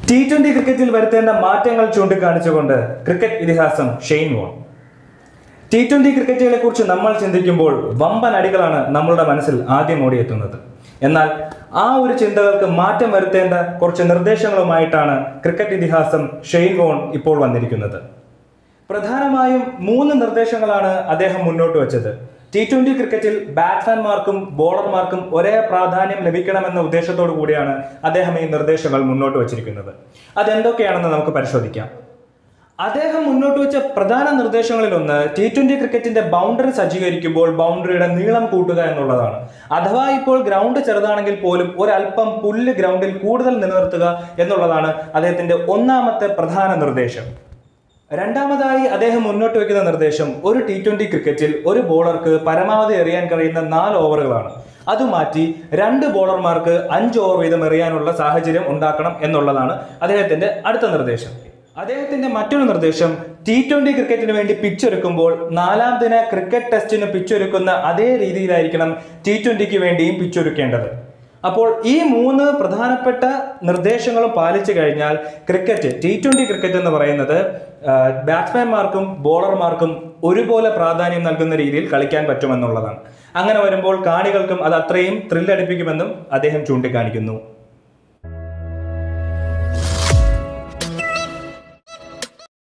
T twenty ക്രിക്കറ്റിൽ വരുത്തേണ്ട മാറ്റങ്ങൾ ചൂണ്ടിക്കാണിച്ചുകൊണ്ട് ക്രിക്കറ്റ് ഇതിഹാസം ഷെയ്ൻ വോൺ ടി ട്വന്റി ക്രിക്കറ്റുകളെ കുറിച്ച് നമ്മൾ ചിന്തിക്കുമ്പോൾ വമ്പൻ അടികളാണ് നമ്മളുടെ മനസ്സിൽ ആദ്യം ഓടിയെത്തുന്നത് എന്നാൽ ആ ഒരു ചിന്തകൾക്ക് മാറ്റം വരുത്തേണ്ട കുറച്ച് നിർദ്ദേശങ്ങളുമായിട്ടാണ് ക്രിക്കറ്റ് ഇതിഹാസം ഷെയ്ൻ വോൺ ഇപ്പോൾ വന്നിരിക്കുന്നത് പ്രധാനമായും മൂന്ന് നിർദ്ദേശങ്ങളാണ് അദ്ദേഹം മുന്നോട്ട് വെച്ചത് ടി ട്വന്റി ക്രിക്കറ്റിൽ ബാറ്റ്സ്മാൻമാർക്കും ബോളർമാർക്കും ഒരേ പ്രാധാന്യം ലഭിക്കണമെന്ന ഉദ്ദേശത്തോടു കൂടിയാണ് അദ്ദേഹം ഈ നിർദ്ദേശങ്ങൾ മുന്നോട്ട് വച്ചിരിക്കുന്നത് അതെന്തൊക്കെയാണെന്ന് നമുക്ക് പരിശോധിക്കാം അദ്ദേഹം മുന്നോട്ട് വെച്ച പ്രധാന നിർദ്ദേശങ്ങളിൽ ഒന്ന് ടി ട്വന്റി ക്രിക്കറ്റിന്റെ ബൗണ്ടറി സജ്ജീകരിക്കുമ്പോൾ ബൗണ്ടറിയുടെ നീളം കൂട്ടുക എന്നുള്ളതാണ് അഥവാ ഇപ്പോൾ ഗ്രൗണ്ട് ചെറുതാണെങ്കിൽ പോലും ഒരല്പം പുല്ല് ഗ്രൗണ്ടിൽ കൂടുതൽ നിലനിർത്തുക എന്നുള്ളതാണ് അദ്ദേഹത്തിന്റെ ഒന്നാമത്തെ പ്രധാന നിർദ്ദേശം രണ്ടാമതായി അദ്ദേഹം മുന്നോട്ട് വെക്കുന്ന നിർദ്ദേശം ഒരു ടി ട്വന്റി ക്രിക്കറ്റിൽ ഒരു ബോളർക്ക് പരമാവധി എറിയാൻ കഴിയുന്ന നാല് ഓവറുകളാണ് അത് മാറ്റി രണ്ട് ബോളർമാർക്ക് അഞ്ച് ഓവർ വീതം എറിയാനുള്ള സാഹചര്യം ഉണ്ടാക്കണം എന്നുള്ളതാണ് അദ്ദേഹത്തിന്റെ അടുത്ത നിർദ്ദേശം അദ്ദേഹത്തിന്റെ മറ്റൊരു നിർദ്ദേശം ടി ട്വന്റി ക്രിക്കറ്റിന് വേണ്ടി പിച്ചൊരുക്കുമ്പോൾ നാലാം ദിന ക്രിക്കറ്റ് ടെസ്റ്റിന് പിച്ചൊരുക്കുന്ന അതേ രീതിയിലായിരിക്കണം ടി ട്വന്റിക്ക് വേണ്ടിയും പിച്ചൊരുക്കേണ്ടത് അപ്പോൾ ഈ മൂന്ന് പ്രധാനപ്പെട്ട നിർദ്ദേശങ്ങളും പാലിച്ചു കഴിഞ്ഞാൽ ക്രിക്കറ്റ് ടി ട്വന്റി ക്രിക്കറ്റ് എന്ന് പറയുന്നത് ബാറ്റ്സ്മാൻമാർക്കും ബോളർമാർക്കും ഒരുപോലെ പ്രാധാന്യം നൽകുന്ന രീതിയിൽ കളിക്കാൻ പറ്റുമെന്നുള്ളതാണ് അങ്ങനെ വരുമ്പോൾ കാണികൾക്കും അത് അത്രയും ത്രില്ലടിപ്പിക്കുമെന്നും അദ്ദേഹം ചൂണ്ടിക്കാണിക്കുന്നു